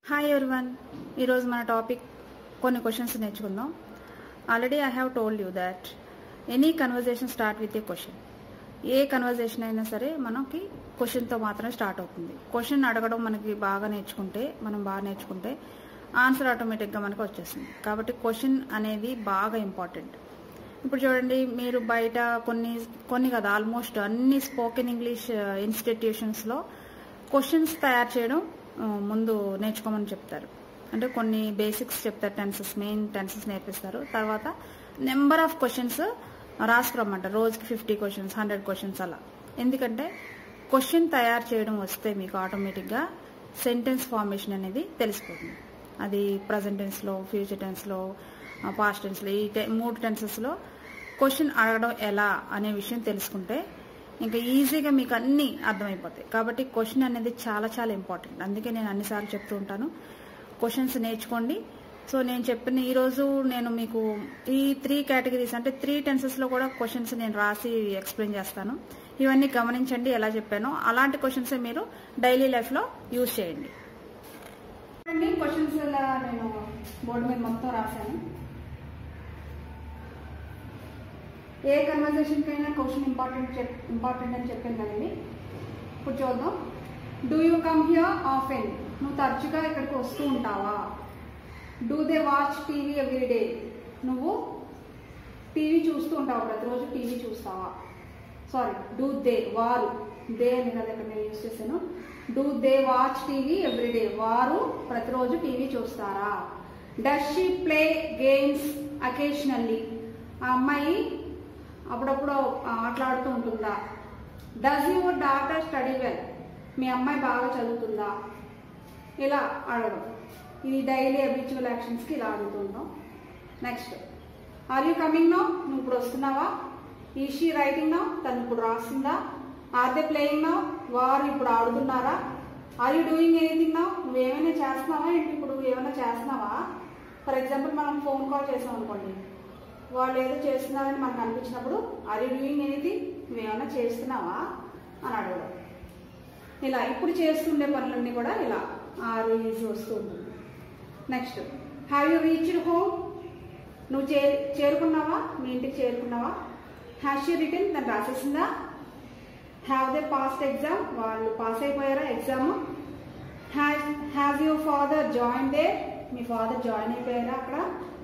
hi everyone ఈరోజు మన topic కొన్ని క్వశ్చన్స్ నేర్చుకుందాం already I have told you that any conversation start with a question a conversation అయినా సరే మనకి క్వశ్చన్తో మాత్రమే స్టార్ట్ అవుతుంది క్వశ్చన్ అడగడం మనకి బాగా నేర్చుకుంటే మనం బాగా నేర్చుకుంటే ఆన్సర్ ఆటోమేటిక్గా మనకు వచ్చేస్తుంది కాబట్టి క్వశ్చన్ అనేది బాగా ఇంపార్టెంట్ ఇప్పుడు చూడండి మీరు బయట కొన్ని కొన్ని కదా ఆల్మోస్ట్ అన్ని స్పోకెన్ ఇంగ్లీష్ ఇన్స్టిట్యూషన్స్లో క్వశ్చన్స్ తయారు చేయడం ఆ, ముందు నేర్చుకోమని చెప్తారు అంటే కొన్ని బేసిక్స్ చెప్తారు టెన్సెస్ మెయిన్ టెన్సెస్ నేర్పిస్తారు తర్వాత నెంబర్ ఆఫ్ క్వశ్చన్స్ రాసుకురమ్మంటారు రోజుకి ఫిఫ్టీ క్వశ్చన్స్ హండ్రెడ్ క్వశ్చన్స్ అలా ఎందుకంటే క్వశ్చన్ తయారు చేయడం వస్తే మీకు ఆటోమేటిక్గా సెంటెన్స్ ఫార్మేషన్ అనేది తెలిసిపోతుంది అది ప్రజెంట్ టెన్స్లో ఫ్యూచర్ టెన్స్లో పాస్ట్ టెన్స్లో ఈ టె- మూడు టెన్సెస్లో క్వశ్చన్ అడగడం ఎలా అనే విషయం తెలుసుకుంటే ఇంకా ఈజీగా మీకు అన్నీ అర్థమైపోతాయి కాబట్టి క్వశ్చన్ అనేది చాలా చాలా ఇంపార్టెంట్ అందుకే నేను అన్నిసార్లు చెప్తూ ఉంటాను క్వశ్చన్స్ నేర్చుకోండి సో నేను చెప్పిన ఈరోజు నేను మీకు ఈ త్రీ కేటగిరీస్ అంటే త్రీ టెన్సెస్లో కూడా క్వశ్చన్స్ నేను రాసి ఎక్స్ప్లెయిన్ చేస్తాను ఇవన్నీ గమనించండి ఎలా చెప్పానో అలాంటి క్వశ్చన్స్ మీరు డైలీ లైఫ్లో యూజ్ చేయండి చూడండి క్వశ్చన్స్ ఇలా నేను బోర్డు మీద మొత్తం రాశాను ఏ కన్వర్జేషన్ కైనా క్వశ్చన్ ఇంపార్టెంట్ చెప్ ఇంపార్టెంట్ అని చెప్పాను కదండి ఇప్పుడు చూద్దాం do you come here often నువ్వు తరచుగా ఇక్కడికి వస్తూ ఉంటావా do they watch TV every day నువ్వు టీవీ చూస్తూ ఉంటావా ప్రతిరోజు టీవీ చూస్తావా సారీ డూ దే వారు దే అని కదా ఇక్కడ నేను యూస్ చేశాను do they watch TV every day వారు ప్రతిరోజు టీవీ చూస్తారా does she play games occasionally ఆ అమ్మాయి అప్పుడప్పుడు ఆటలాడుతూ ఉంటుందా does your daughter study well మీ అమ్మాయి బాగా చదువుతుందా ఇలా అడగడం ఇది డైలీ అబిచువల్ యాక్షన్స్కి ఇలా అడుగుతుంటాం next are you coming now నువ్వు ఇప్పుడు వస్తున్నావా ఈ షీ రైటింగ్ నో తను ఇప్పుడు రాస్తుందా ఆర్ దే ప్లేయింగ్ నో వారు ఇప్పుడు ఆడుతున్నారా are you doing anything now నువ్వు ఏమైనా చేస్తున్నావా ఏంటి ఇప్పుడు ఏమైనా చేస్తున్నావా ఫర్ ఎగ్జాంపుల్ మనం ఫోన్ కాల్ చేసాం అనుకోండి వాళ్ళు ఏదో చేస్తున్నారని మనకు అనిపించినప్పుడు ఆర్ యూ డూయింగ్ ఎనీథింగ్ నువ్వేమైనా చేస్తున్నావా అని అడగడం ఇలా ఇప్పుడు చేస్తుండే పనులన్నీ కూడా ఇలా ఆరు ఈజీ వస్తూ ఉంటుంది next have you reached home నువ్వు చే చేరుకున్నావా మీ ఇంటికి చేరుకున్నావా హ్యాష్ యూ రిటర్న్ దాన్ని రాసేసిందా హ్యావ్ దే పాస్ట్ ఎగ్జామ్ వాళ్ళు పాస్ అయిపోయారా exam have your father join దే మీ ఫాదర్ జాయిన్ అయిపోయారా అక్కడ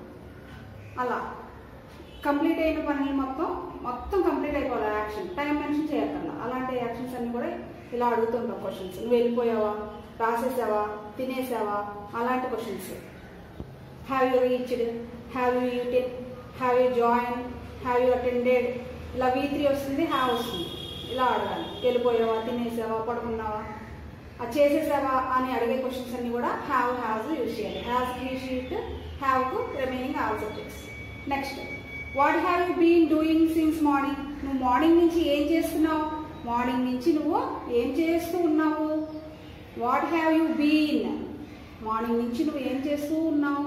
అలా కంప్లీట్ అయిన పనులు మొత్తం మొత్తం కంప్లీట్ అయిపోవాలి యాక్షన్ టైం మెన్షన్ చేయక్కర్లా అలాంటి యాక్షన్స్ అన్ని కూడా ఇలా అడుగుతుంటాం క్వశ్చన్స్ నువ్వు వెళ్ళిపోయావా రాసేసావా తినేసావా అలాంటి questions have you reached have you eaten have you join have you attended ఇలా వీ త్రీ వస్తుంది హ్యావ్ వస్తుంది ఇలా అడగాలి వెళ్ళిపోయావా తినేసావా పడుకున్నావా అది చేసేసావా అని అడిగే క్వశ్చన్స్ అన్ని కూడా హ్యావ్ హ్యావ్ యూజ్ చేయాలి హ్యావ్ ఈ షీట్ హ్యావ్ కు remaining all subjects next what have you been doing since morning నువ్వు మార్నింగ్ నుంచి ఏం చేస్తున్నావు మార్నింగ్ నుంచి నువ్వు ఏం చేస్తూ ఉన్నావు what have you been morning నుంచి నువ్వు ఏం చేస్తూ ఉన్నావు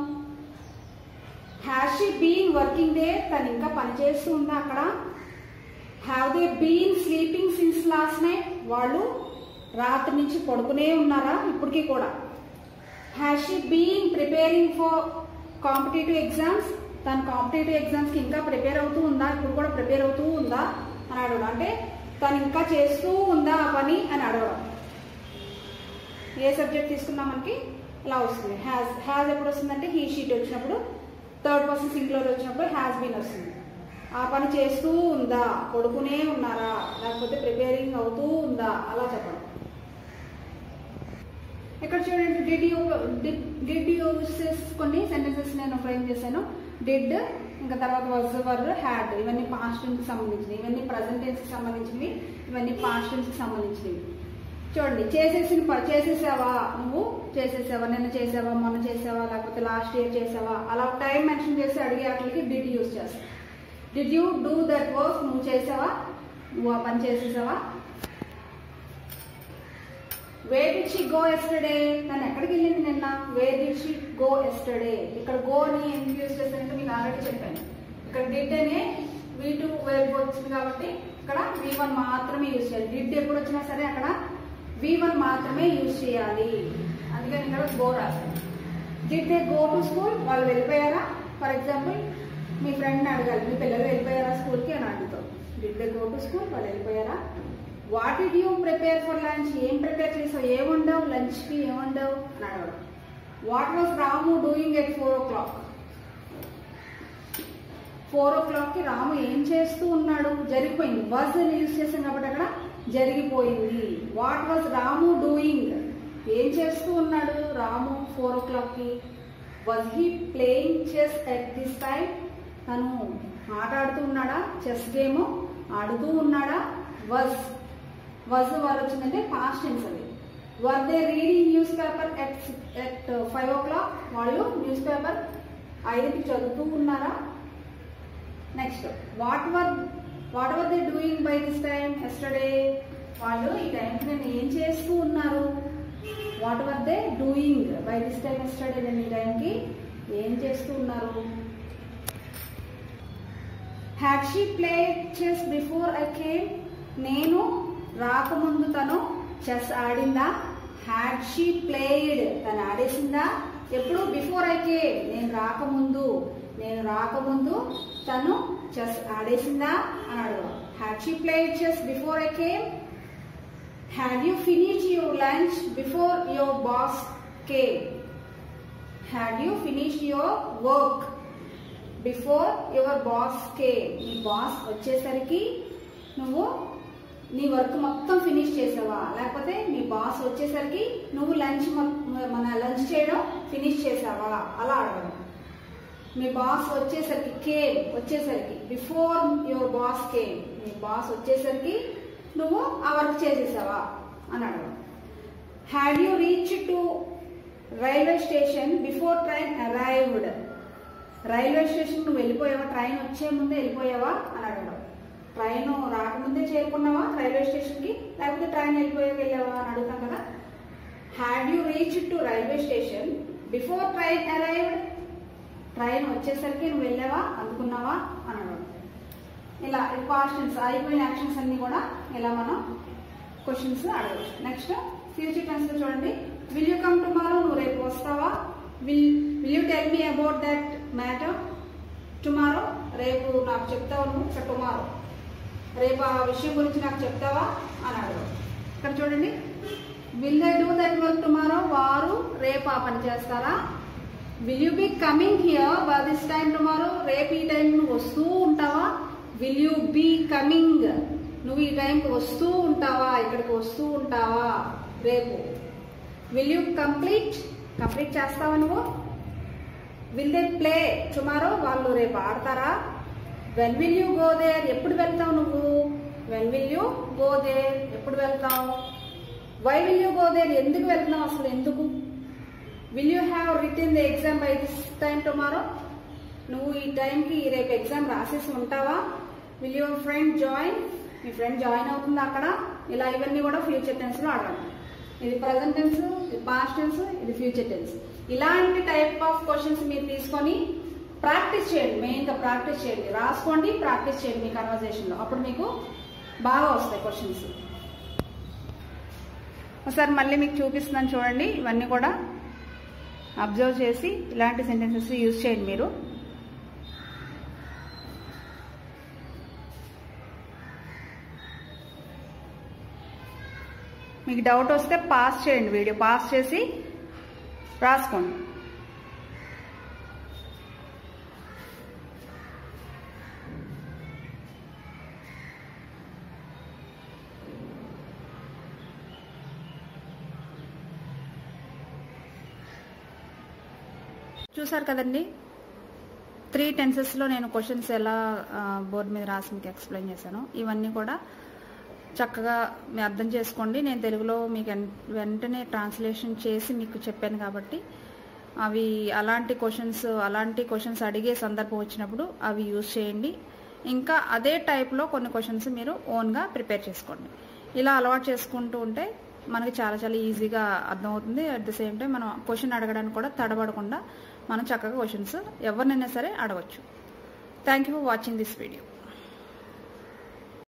have she been working day తను ఇంకా పని చేస్తూ ఉందా అక్కడ have they been sleeping since last night వాళ్ళు రాత్రి నుంచి పడుకునే ఉన్నారా ఇప్పటికీ కూడా has she been preparing for competitive exams తను కాంపిటేటివ్ ఎగ్జామ్స్కి ఇంకా ప్రిపేర్ అవుతూ ఉందా ఇప్పుడు కూడా ప్రిపేర్ అవుతూ ఉందా అని అడగడం అంటే తను ఇంకా చేస్తూ ఉందా ఆ పని అని అడగడం ఏ సబ్జెక్ట్ తీసుకున్నా మనకి ఇలా వస్తుంది హ్యాస్ హ్యాస్ ఎప్పుడు వస్తుందంటే హీ షీట్ వచ్చినప్పుడు థర్డ్ పర్సన్ సింగులర్ వచ్చినప్పుడు హ్యాస్ బీన్ వస్తుంది ఆ పని చేస్తూ ఉందా పడుకునే ఉన్నారా లేకపోతే ప్రిపేరింగ్ అవుతూ ఉందా అలా చెప్పడం ఇక్కడ చూడండి డిడ్ యూ డిడ్ యూసెస్ కొన్ని సెంటెన్సెస్ నేను ఫ్రేమ్ చేశాను డిడ్ ఇంకా తర్వాత వాజ్ వర్ హ్యాడ్ ఇవన్నీ పాస్ట్ కి సంబంధించినవి ఇవన్నీ ప్రజెంట్ టెన్స్ కి సంబంధించినవి ఇవన్నీ పాస్ట్ టెన్స్ కి సంబంధించినవి చూడండి చేసేసిన ప- చేసేసావా నువ్వు చేసేసావా నిన్న చేసావా మొన్న చేసావా లేకపోతే లాస్ట్ ఇయర్ చేసావా అలా టైం మెన్షన్ చేసి అడిగే వాటికి డిడ్ యూస్ చేస్తావు did you do that work నువ్వు చేసావా నువ్వు ఆ పని చేసేసావా where did she go yesterday తను ఎక్కడికి వెళ్ళింది నిన్న where did she go yesterday ఇక్కడ గో అని ఎందుకు యూజ్ చేస్తానంటే మీకు ఆల్రెడీ చెప్పాను ఇక్కడ డిడ్ అనే వీ టూ వేర్ వచ్చింది కాబట్టి ఇక్కడ వి వన్ మాత్రమే యూజ్ చేయాలి డిడ్ ఎప్పుడు వచ్చినా సరే అక్కడ వి వన్ మాత్రమే యూజ్ చేయాలి అది అందుకని ఇక్కడ గో రాశాను did they go to school వాళ్ళు వెళ్ళిపోయారా ఫర్ ఎగ్జాంపుల్ మీ ఫ్రెండ్ని అడగాలి మీ పిల్లలు వెళ్ళిపోయారా స్కూల్కి అని అడుగుతాం did they go to school వాళ్ళు వెళ్ళిపోయారా what did you prepare for lunch ఏం ప్రిపేర్ చేసావు ఏం వండావు లంచ్కి ఏం వండావు అని అడగడం what was Ramu doing at four o'clock four ఓ క్లాక్కి రాము ఏం చేస్తూ ఉన్నాడు జరిగిపోయింది వాజ్ అని యూజ్ చేసాం కాబట్టి అక్కడ జరిగిపోయింది వాట్ వాజ్ రాము డూయింగ్ ఏం చేస్తూ ఉన్నాడు రాము ఫోర్ ఓ క్లాక్కి was he playing chess at this time తను ఆట ఆడుతూ ఉన్నాడా చెస్ గేమ్ ఆడుతూ ఉన్నాడా వజ్ వజ్ వాళ్ళు వచ్చిందంటే పాస్ట్ టెన్స్ అది were they reading newspaper at at five o'clock వాళ్ళు న్యూస్ పేపర్ ఐదుకి చదువుతూ ఉన్నారా next what were what were they doing by this time yesterday వాళ్ళు ఈ టైంకి నేను ఏం చేస్తూ ఉన్నారు what were they doing by this time yesterday నేను ఈ టైంకి ఏం చేస్తూ ఉన్నారు had she play chess before I came నేను రాకముందు తను చెస్ ఆడిందా హ్యాడ్ షీ ప్లేడ్ తను ఆడేసిందా ఎప్పుడు బిఫోర్ ఐ కేమ్ నేను రాకముందు నేను రాకముందు తను చెస్ ఆడేసిందా అని అడగడం had she played chess before I came had you finish your lunch before your boss came had you finish your work before your boss కే నీ బాస్ వచ్చేసరికి నువ్వు నీ వర్క్ మొత్తం ఫినిష్ చేసావా లేకపోతే నీ బాస్ వచ్చేసరికి నువ్వు లంచ్ మన లంచ్ చేయడం ఫినిష్ చేసావా అలా అడగడం మీ బాస్ వచ్చేసరికి కే వచ్చేసరికి బిఫోర్ యువర్ బాస్ కే మీ బాస్ వచ్చేసరికి నువ్వు ఆ వర్క్ చేసేసావా అని అడగడం had you reach to railway station before train arrived railway station నువ్వు వెళ్ళిపోయావా ట్రైన్ వచ్చే ముందే వెళ్ళిపోయావా అని అడగడం ట్రైన్ రాకముందే చేరుకున్నావా రైల్వే స్టేషన్కి లేకపోతే ట్రైన్ వెళ్ళిపోయాక వెళ్ళావా అని అడుగుతాం కదా had you reach to railway station before train arrived train వచ్చేసరికి నువ్వు వెళ్ళావా అందుకున్నావా అని అడగడం ఇలా క్వశ్చన్స్ అయిపోయిన యాక్షన్స్ అన్ని కూడా ఇలా మనం క్వశ్చన్స్ అడగచ్చు నెక్స్ట్ ఫ్యూచర్ టెన్స్ చూడండి విల్ యూ కమ్ టుమారో నువ్వు రేపు వస్తావా will will you tell me about that matter tomorrow రేపు నాకు చెప్తావా నువ్వు టుమారో రేపు ఆ విషయం గురించి నాకు చెప్తావా అని అడగడం ఇక్కడ చూడండి will they do that work tomorrow వారు రేపు ఆ పని చేస్తారా will you be coming here by this time tomorrow రేపు ఈ టైం నువ్వు వస్తూ ఉంటావా విల్ యూ బీ కమింగ్ నువ్వు ఈ టైంకి వస్తూ ఉంటావా ఇక్కడికి వస్తూ ఉంటావా రేపు విల్ యూ కంప్లీట్ కంప్లీట్ చేస్తావా నువ్వు విల్ దే ప్లే టుమారో వాళ్ళు రేపు ఆడతారా when will you go there ఎప్పుడు వెళ్తావు నువ్వు when will you go there ఎప్పుడు వెళ్తావు why will you go there ఎందుకు వెళ్తున్నావు అసలు ఎందుకు will you have return the exam by this time tomorrow నువ్వు ఈ టైంకి రేపు ఎగ్జామ్ రాసేసి ఉంటావా will your friend join me friend join అవుతుంది అక్కడ ఇలా ఇవన్నీ కూడా ఫ్యూచర్ టెన్స్లో అడగండి ఇది ప్రజెంట్ టెన్స్ ఇది పాస్ట్ టెన్స్ ఇది ఫ్యూచర్ టెన్స్ ఇలాంటి టైప్ ఆఫ్ క్వశ్చన్స్ మీరు తీసుకొని ప్రాక్టీస్ చేయండి మెయిన్గా ప్రాక్టీస్ చేయండి రాసుకోండి ప్రాక్టీస్ చేయండి మీ కన్వర్జేషన్లో అప్పుడు మీకు బాగా వస్తాయి క్వశ్చన్స్ ఒకసారి మళ్ళీ మీకు చూపిస్తున్నాను చూడండి ఇవన్నీ కూడా అబ్జర్వ్ చేసి ఇలాంటి సెంటెన్సెస్ యూజ్ చేయండి మీరు మీకు డౌట్ వస్తే పాస్ చేయండి వీడియో పాస్ చేసి రాసుకోండి చూసారు కదండి త్రీ టెన్సెస్లో నేను క్వశ్చన్స్ ఎలా బోర్డు మీద రాసి మీకు ఎక్స్ప్లెయిన్ చేశాను ఇవన్నీ కూడా చక్కగా మీరు అర్థం చేసుకోండి నేను తెలుగులో మీకు వెన్- వెంటనే ట్రాన్స్లేషన్ చేసి మీకు చెప్పాను కాబట్టి అవి అలాంటి క్వశ్చన్స్ అలాంటి క్వశ్చన్స్ అడిగే సందర్భం వచ్చినప్పుడు అవి యూజ్ చేయండి ఇంకా అదే టైప్లో కొన్ని క్వశ్చన్స్ మీరు ఓన్గా ప్రిపేర్ చేసుకోండి ఇలా అలవాటు చేసుకుంటూ ఉంటే మనకి చాలా చాలా ఈజీగా అర్థమవుతుంది అట్ ద సేమ్ టైం మనం క్వశ్చన్ అడగడానికి కూడా తడబడకుండా మనం చక్కగా క్వశ్చన్స్ ఎవరినైనా సరే అడగచ్చు thank you for watching this video